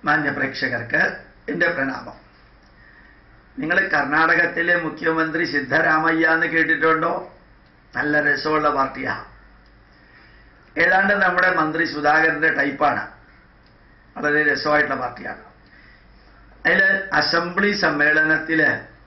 മാന്യ പ്രേക്ഷകർക്ക് എൻ്റെ പ്രണാമം നിങ്ങൾ കർണാടകത്തിലെ മുഖ്യമന്ത്രി സിദ്ധരാമയ്യ എന്ന് കേട്ടിട്ടുണ്ടോ നല്ല രസമുള്ള പാർട്ടിയാണ് ഏതാണ്ട് നമ്മുടെ മന്ത്രി സുധാകരന്റെ ടൈപ്പാണ് വളരെ രസമായിട്ടുള്ള പാർട്ടിയാണ് അതിൽ അസംബ്ലി സമ്മേളനത്തില്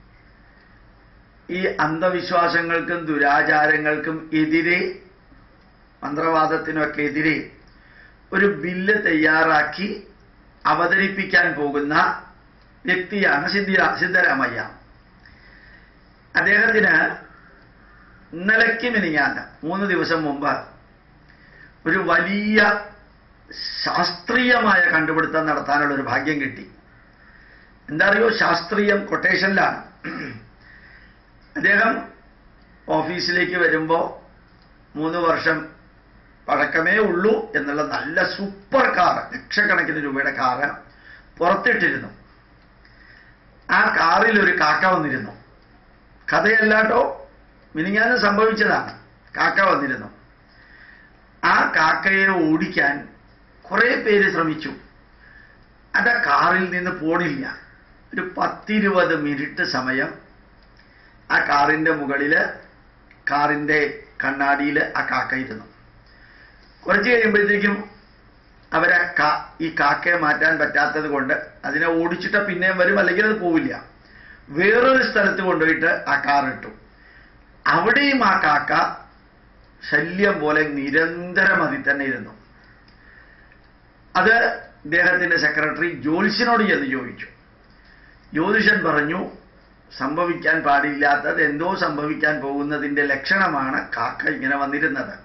ഈ അന്ധവിശ്വാസങ്ങൾക്കും ദുരാചാരങ്ങൾക്കും എതിരെ മന്ത്രവാദത്തിനൊക്കെ എതിരെ ഒരു ബില്ല് തയ്യാറാക്കി അവതരിപ്പിക്കാൻ പോകുന്ന വ്യക്തിയാണ് സിദ്ധിര സിദ്ധരാമയ്യ അദ്ദേഹത്തിന് ഇന്നലയ്ക്ക് മിനിങ്ങാന്ന് മൂന്ന് ദിവസം മുമ്പ് ഒരു വലിയ ശാസ്ത്രീയമായ കണ്ടുപിടുത്തം നടത്താനുള്ള ഒരു ഭാഗ്യം കിട്ടി എന്താ അറിയോ ശാസ്ത്രീയം കൊട്ടേഷനിലാണ് അദ്ദേഹം ഓഫീസിലേക്ക് വരുമ്പോൾ മൂന്ന് വർഷം പഴക്കമേ ഉള്ളൂ എന്നുള്ള നല്ല സൂപ്പർ കാർ ലക്ഷക്കണക്കിന് രൂപയുടെ കാറ് പുറത്തിട്ടിരുന്നു ആ കാറിൽ ഒരു കാക്ക വന്നിരുന്നു കഥയല്ലാട്ടോ മിനിങ്ങാന്ന് സംഭവിച്ചതാണ് കാക്ക വന്നിരുന്നു ആ കാക്കയെ ഓടിക്കാൻ കുറെ പേര് ശ്രമിച്ചു അത് ആ കാറിൽ നിന്ന് പോണില്ല ഒരു പത്തിരുപത് മിനിറ്റ് സമയം ആ കാറിന്റെ മുകളില് കാറിന്റെ കണ്ണാടിയിൽ ആ കാക്ക ഇരുന്നു കുറച്ച് കഴിയുമ്പോഴത്തേക്കും അവരെ കാ ഈ കാക്കയെ മാറ്റാൻ പറ്റാത്തത് കൊണ്ട് അതിനെ ഓടിച്ചിട്ട് പിന്നെയും വരും അല്ലെങ്കിൽ അത് പോവില്ല വേറൊരു സ്ഥലത്ത് കൊണ്ടുപോയിട്ട് ആ കാർ ഇട്ടു അവിടെയും ആ കാക്ക ശല്യം പോലെ നിരന്തരം അതിൽ തന്നെ ഇരുന്നു അത് ഇദ്ദേഹത്തിന്റെ സെക്രട്ടറി ജ്യോത്സ്യനോട് ചെന്ന് ചോദിച്ചു ജ്യോതിഷൻ പറഞ്ഞു സംഭവിക്കാൻ പാടില്ലാത്തത് എന്തോ സംഭവിക്കാൻ പോകുന്നതിന്റെ ലക്ഷണമാണ് കാക്ക ഇങ്ങനെ വന്നിരുന്നത്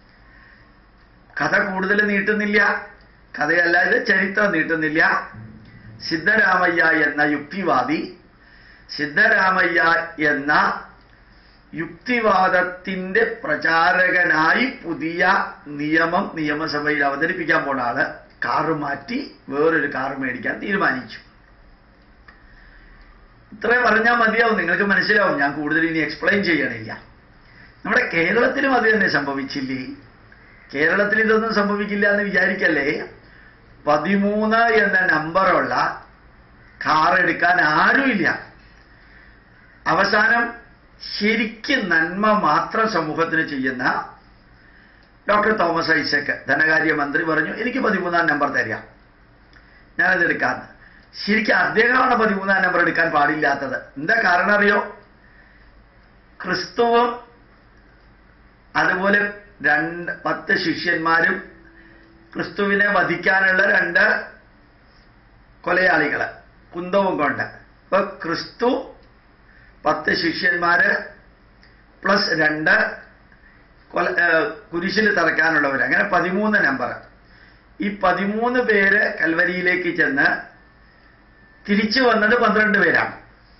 കഥ കൂടുതൽ നീട്ടുന്നില്ല കഥയല്ല ഇത് ചരിത്രം നീട്ടുന്നില്ല സിദ്ധരാമയ്യ എന്ന യുക്തിവാദി സിദ്ധരാമയ്യ എന്ന യുക്തിവാദത്തിന്റെ പ്രചാരകനായി പുതിയ നിയമം നിയമസഭയിൽ അവതരിപ്പിക്കാൻ പോണ ആള് കാറ് മാറ്റി വേറൊരു കാറ് മേടിക്കാൻ തീരുമാനിച്ചു ഇത്രയും പറഞ്ഞാൽ മതിയാവും നിങ്ങൾക്ക് മനസ്സിലാവും ഞാൻ കൂടുതൽ ഇനി എക്സ്പ്ലെയിൻ ചെയ്യണില്ല നമ്മുടെ കേരളത്തിലും അത് തന്നെ സംഭവിച്ചില്ലേ കേരളത്തിൽ ഇതൊന്നും സംഭവിക്കില്ല എന്ന് വിചാരിക്കല്ലേ പതിമൂന്ന് എന്ന നമ്പറുള്ള കാർ എടുക്കാൻ ആരുമില്ല അവസാനം ശരിക്കും നന്മ മാത്രം സമൂഹത്തിന് ചെയ്യുന്ന ഡോക്ടർ തോമസ് ഐസക് ധനകാര്യമന്ത്രി പറഞ്ഞു എനിക്ക് പതിമൂന്നാം നമ്പർ തരാം ഞാനത് എടുക്കാന്ന് ശരിക്കും അദ്ദേഹമാണ് പതിമൂന്നാം നമ്പർ എടുക്കാൻ പാടില്ലാത്തത് എന്താ കാരണം അറിയോ ക്രിസ്തുവും അതുപോലെ രണ്ട് പത്ത് ശിഷ്യന്മാരും ക്രിസ്തുവിനെ വധിക്കാനുള്ള രണ്ട് കൊലയാളികള് കുന്തവും കൊണ്ട് അപ്പൊ ക്രിസ്തു പത്ത് ശിഷ്യന്മാര് പ്ലസ് രണ്ട് കൊല കുരിശിൽ തറക്കാനുള്ളവർ അങ്ങനെ പതിമൂന്ന് നമ്പർ ഈ പതിമൂന്ന് പേര് കൽവരിയിലേക്ക് ചെന്ന് തിരിച്ചു വന്നത് പന്ത്രണ്ട് പേരാണ്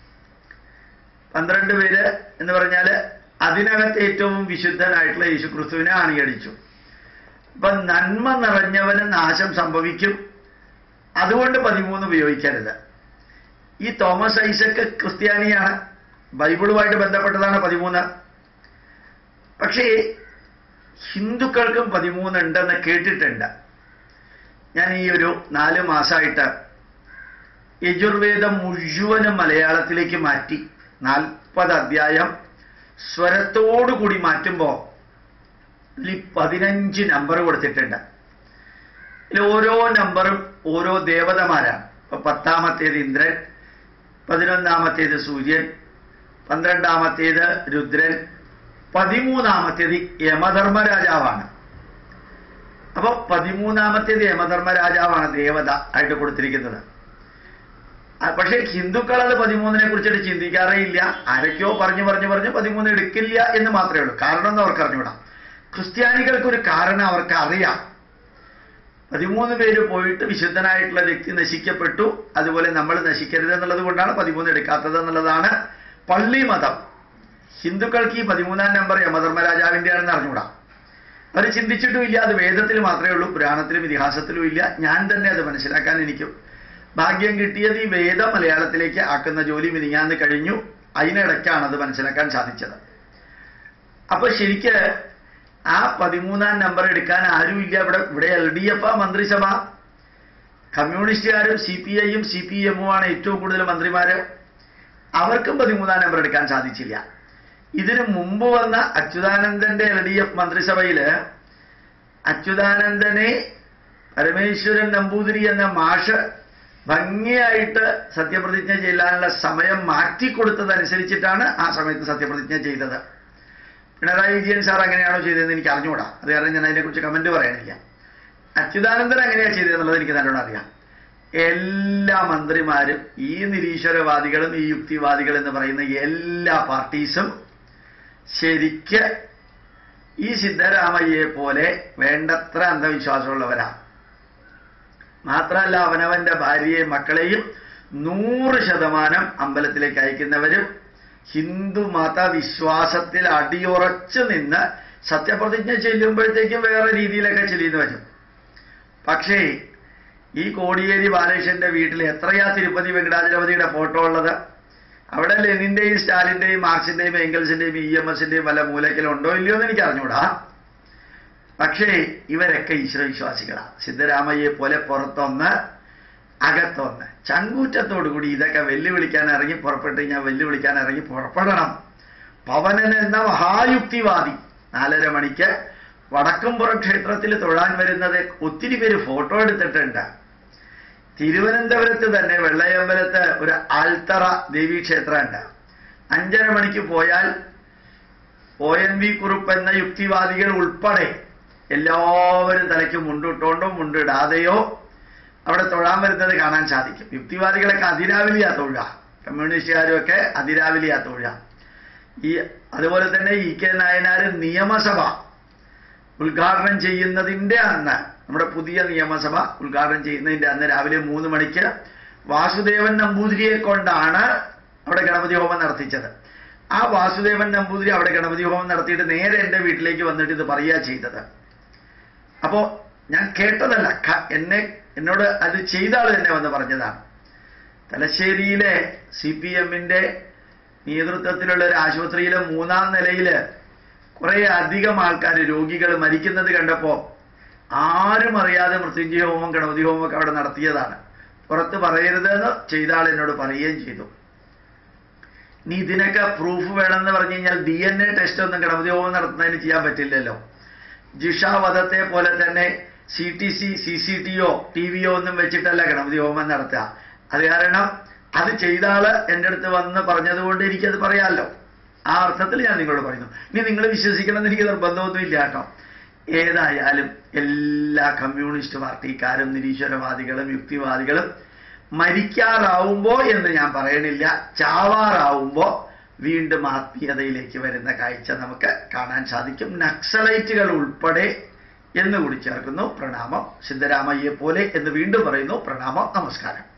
പന്ത്രണ്ട് പേര് എന്ന് പറഞ്ഞാല് അതിനകത്ത് ഏറ്റവും വിശുദ്ധനായിട്ടുള്ള യേശുക്രിസ്തുവിനെ അണിയടിച്ചു അപ്പൊ നന്മ നിറഞ്ഞവന് നാശം സംഭവിക്കും അതുകൊണ്ട് പതിമൂന്ന് ഉപയോഗിക്കരുത് ഈ തോമസ് ഐസക്ക് ക്രിസ്ത്യാനിയാണ് ബൈബിളുമായിട്ട് ബന്ധപ്പെട്ടതാണ് പതിമൂന്ന് പക്ഷേ ഹിന്ദുക്കൾക്കും പതിമൂന്ന് ഉണ്ടെന്ന് കേട്ടിട്ടുണ്ട് ഞാൻ ഈ ഒരു നാല് മാസമായിട്ട് യജുർവേദം മുഴുവനും മലയാളത്തിലേക്ക് മാറ്റി നാൽപ്പത് അധ്യായം സ്വരത്തോടു കൂടി മാറ്റുമ്പോൾ ഇതിൽ പതിനഞ്ച് നമ്പർ കൊടുത്തിട്ടുണ്ട് ഇതിൽ ഓരോ നമ്പറും ഓരോ ദേവതമാരാണ് ഇപ്പൊ പത്താമത്തേത് ഇന്ദ്രൻ പതിനൊന്നാമത്തേത് സൂര്യൻ പന്ത്രണ്ടാമത്തേത് രുദ്രൻ പതിമൂന്നാമത്തേത് യമധർമ്മരാജാവാണ് അപ്പൊ പതിമൂന്നാമത്തേത് യമധർമ്മരാജാവാണ് ദേവത ആയിട്ട് കൊടുത്തിരിക്കുന്നത് പക്ഷേ ഹിന്ദുക്കൾ അത് പതിമൂന്നിനെ കുറിച്ചിട്ട് ചിന്തിക്കാറേ ഇല്ല ആരൊക്കെയോ പറഞ്ഞു പറഞ്ഞു പറഞ്ഞു പതിമൂന്ന് എടുക്കില്ല എന്ന് മാത്രമേ ഉള്ളൂ കാരണം എന്ന് അവർക്ക് അറിഞ്ഞുകൂടാ ക്രിസ്ത്യാനികൾക്ക് ഒരു കാരണം അവർക്ക് അറിയാം പതിമൂന്ന് പേര് പോയിട്ട് വിശുദ്ധനായിട്ടുള്ള വ്യക്തി നശിക്കപ്പെട്ടു അതുപോലെ നമ്മൾ നശിക്കരുത് എന്നുള്ളത് കൊണ്ടാണ് പതിമൂന്ന് എടുക്കാത്തത് എന്നുള്ളതാണ് പള്ളി മതം ഹിന്ദുക്കൾക്ക് ഈ പതിമൂന്നാം നമ്പർ യമധർമ്മരാജാവിന്റെ ആണെന്ന് അറിഞ്ഞുകൂടാ അവർ ചിന്തിച്ചിട്ടുമില്ല അത് വേദത്തിൽ മാത്രമേ ഉള്ളൂ പുരാണത്തിലും ഇതിഹാസത്തിലും ഇല്ല ഞാൻ തന്നെ അത് മനസ്സിലാക്കാൻ എനിക്ക് ഭാഗ്യം കിട്ടിയത് ഈ വേദം മലയാളത്തിലേക്ക് ആക്കുന്ന ജോലി മിനിങ്ങാന്ന് കഴിഞ്ഞു അതിനിടയ്ക്കാണ് അത് മനസ്സിലാക്കാൻ സാധിച്ചത് അപ്പൊ ശരിക്ക് ആ പതിമൂന്നാം നമ്പർ എടുക്കാൻ ആരുമില്ല ഇവിടെ ഇവിടെ എൽ ഡി എഫ് മന്ത്രിസഭ കമ്മ്യൂണിസ്റ്റുകാരും സി പി ഐയും സി പി എമ്മുമാണ് ഏറ്റവും കൂടുതൽ മന്ത്രിമാര് അവർക്കും പതിമൂന്നാം നമ്പർ എടുക്കാൻ സാധിച്ചില്ല ഇതിനു മുമ്പ് വന്ന അച്യുതാനന്ദന്റെ എൽ ഡി എഫ് മന്ത്രിസഭയില് അച്യുതാനന്ദനെ പരമേശ്വരൻ നമ്പൂതിരി എന്ന മാഷ് ഭംഗിയായിട്ട് സത്യപ്രതിജ്ഞ ചെയ്യാനുള്ള സമയം മാറ്റിക്കൊടുത്തതനുസരിച്ചിട്ടാണ് ആ സമയത്ത് സത്യപ്രതിജ്ഞ ചെയ്തത് പിണറായി വിജയൻ സാർ അങ്ങനെയാണോ ചെയ്തതെന്ന് എനിക്ക് അറിഞ്ഞുകൂടാ അത് കാരണം ഞാൻ അതിനെക്കുറിച്ച് കമന്റ് പറയണില്ല അച്യുതാനന്ദൻ എങ്ങനെയാ ചെയ്തതെന്നുള്ളത് എനിക്ക് നല്ലോണം അറിയാം എല്ലാ മന്ത്രിമാരും ഈ നിരീശ്വരവാദികളും ഈ യുക്തിവാദികൾ എന്ന് പറയുന്ന എല്ലാ പാർട്ടീസും ശരിക്ക് ഈ സിദ്ധരാമയ്യയെ പോലെ വേണ്ടത്ര അന്ധവിശ്വാസമുള്ളവരാണ് മാത്രമല്ല അവനവന്റെ ഭാര്യയെയും മക്കളെയും നൂറ് ശതമാനം അമ്പലത്തിലേക്ക് അയക്കുന്നവരും ഹിന്ദു മതവിശ്വാസത്തിൽ അടിയുറച്ചു നിന്ന് സത്യപ്രതിജ്ഞ ചെല്ലുമ്പോഴത്തേക്കും വേറെ രീതിയിലൊക്കെ ചെല്ലുന്നു വരും പക്ഷേ ഈ കോടിയേരി ബാലകൃഷ്ണന്റെ വീട്ടിൽ എത്രയാ തിരുപ്പതി വെങ്കടാചലപതിയുടെ ഫോട്ടോ ഉള്ളത് അവിടെ ലെനിന്റെയും സ്റ്റാലിന്റെയും മാർക്സിന്റെയും എംഗൽസിന്റെയും ഇ എം എസിന്റെയും വല്ല മൂലക്കിലുണ്ടോ ഇല്ലയോ എന്ന് എനിക്ക് അറിഞ്ഞൂടാ പക്ഷേ ഇവരൊക്കെ ഈശ്വരവിശ്വാസികളാണ് സിദ്ധരാമയ്യെ പോലെ പുറത്തൊന്ന് അകത്തൊന്ന് ചങ്കൂറ്റത്തോടുകൂടി ഇതൊക്കെ വെല്ലുവിളിക്കാൻ ഇറങ്ങി പുറപ്പെട്ട് ഞാൻ വെല്ലുവിളിക്കാൻ ഇറങ്ങി പുറപ്പെടണം പവനൻ എന്ന മഹായുക്തിവാദി നാലര മണിക്ക് വടക്കുംപുറം ക്ഷേത്രത്തിൽ തൊഴാൻ വരുന്നത് ഒത്തിരി പേര് ഫോട്ടോ എടുത്തിട്ടുണ്ട് തിരുവനന്തപുരത്ത് തന്നെ വെള്ളയമ്പലത്ത് ഒരു ആൽത്തറ ദേവീക്ഷേത്രമുണ്ട് അഞ്ചര മണിക്ക് പോയാൽ ഒ എൻ വി കുറുപ്പ് എന്ന യുക്തിവാദികൾ ഉൾപ്പെടെ എല്ലാവരും തലയ്ക്ക് മുണ്ടിട്ടോണ്ടോ മുണ്ടിടാതെയോ അവിടെ തൊഴാൻ വരുന്നത് കാണാൻ സാധിക്കും യുക്തിവാദികളൊക്കെ അതിരാവിലെയാ തൊഴുക കമ്മ്യൂണിസ്റ്റുകാരും ഒക്കെ അതിരാവിലെയാ തൊഴുക ഈ അതുപോലെ തന്നെ ഇ കെ നായനാര് നിയമസഭ ഉദ്ഘാടനം ചെയ്യുന്നതിന്റെ അന്ന് നമ്മുടെ പുതിയ നിയമസഭ ഉദ്ഘാടനം ചെയ്യുന്നതിന്റെ അന്ന് രാവിലെ മൂന്ന് മണിക്ക് വാസുദേവൻ നമ്പൂതിരിയെ കൊണ്ടാണ് അവിടെ ഗണപതി ഹോമം നടത്തിച്ചത് ആ വാസുദേവൻ നമ്പൂതിരി അവിടെ ഗണപതി ഹോമം നടത്തിയിട്ട് നേരെ എൻ്റെ വീട്ടിലേക്ക് വന്നിട്ട് ഇത് പറയുക ചെയ്തത് അപ്പോ ഞാൻ കേട്ടതല്ല ക- എന്നെ എന്നോട് അത് ചെയ്ത ആൾ തന്നെ വന്ന് പറഞ്ഞതാണ് തലശ്ശേരിയിലെ സി പി എമ്മിന്റെ നേതൃത്വത്തിലുള്ള ഒരു ആശുപത്രിയിലെ മൂന്നാം നിലയില് കുറെ അധികം ആൾക്കാർ രോഗികൾ മരിക്കുന്നത് കണ്ടപ്പോ ആരും അറിയാതെ മൃത്യുഞ്ജയ ഹോമം ഗണപതി ഹോമം ഒക്കെ അവിടെ നടത്തിയതാണ് പുറത്ത് പറയരുതെന്ന് ചെയ്ത ആൾ എന്നോട് പറയുകയും ചെയ്തു ഇനി ഇതിനൊക്കെ പ്രൂഫ് വേണമെന്ന് പറഞ്ഞു കഴിഞ്ഞാൽ ഡി എൻ എ ടെസ്റ്റ് ഒന്നും ഗണപതി ഹോമം നടത്തുന്നതിന് ചെയ്യാൻ പറ്റില്ലല്ലോ ജിഷ വധത്തെ പോലെ തന്നെ C T C C C T O T വിയോ ഒന്നും വെച്ചിട്ടല്ല ഗണപതി ഹോമം നടത്തുക അത് കാരണം അത് ചെയ്ത ആള് എൻ്റെ അടുത്ത് വന്ന് പറഞ്ഞതുകൊണ്ട് എനിക്കത് പറയാമല്ലോ ആ അർത്ഥത്തിൽ ഞാൻ നിങ്ങളോട് പറയുന്നു ഇനി നിങ്ങൾ വിശ്വസിക്കണമെന്ന് എനിക്ക് നിർബന്ധമൊന്നും ഇല്ല കേട്ടോ ഏതായാലും എല്ലാ കമ്മ്യൂണിസ്റ്റ് പാർട്ടിക്കാരും നിരീശ്വരവാദികളും യുക്തിവാദികളും മരിക്കാറാവുമ്പോ എന്ന് ഞാൻ പറയണില്ല ചാവാറാവുമ്പോ വീണ്ടും ആത്മീയതയിലേക്ക് വരുന്ന കാഴ്ച നമുക്ക് കാണാൻ സാധിക്കും നക്സലൈറ്റുകൾ ഉൾപ്പെടെ എന്ന് കൂടി ചേർക്കുന്നു പ്രണാമം സിദ്ധരാമയ്യെ പോലെ എന്ന് വീണ്ടും പറയുന്നു പ്രണാമം നമസ്കാരം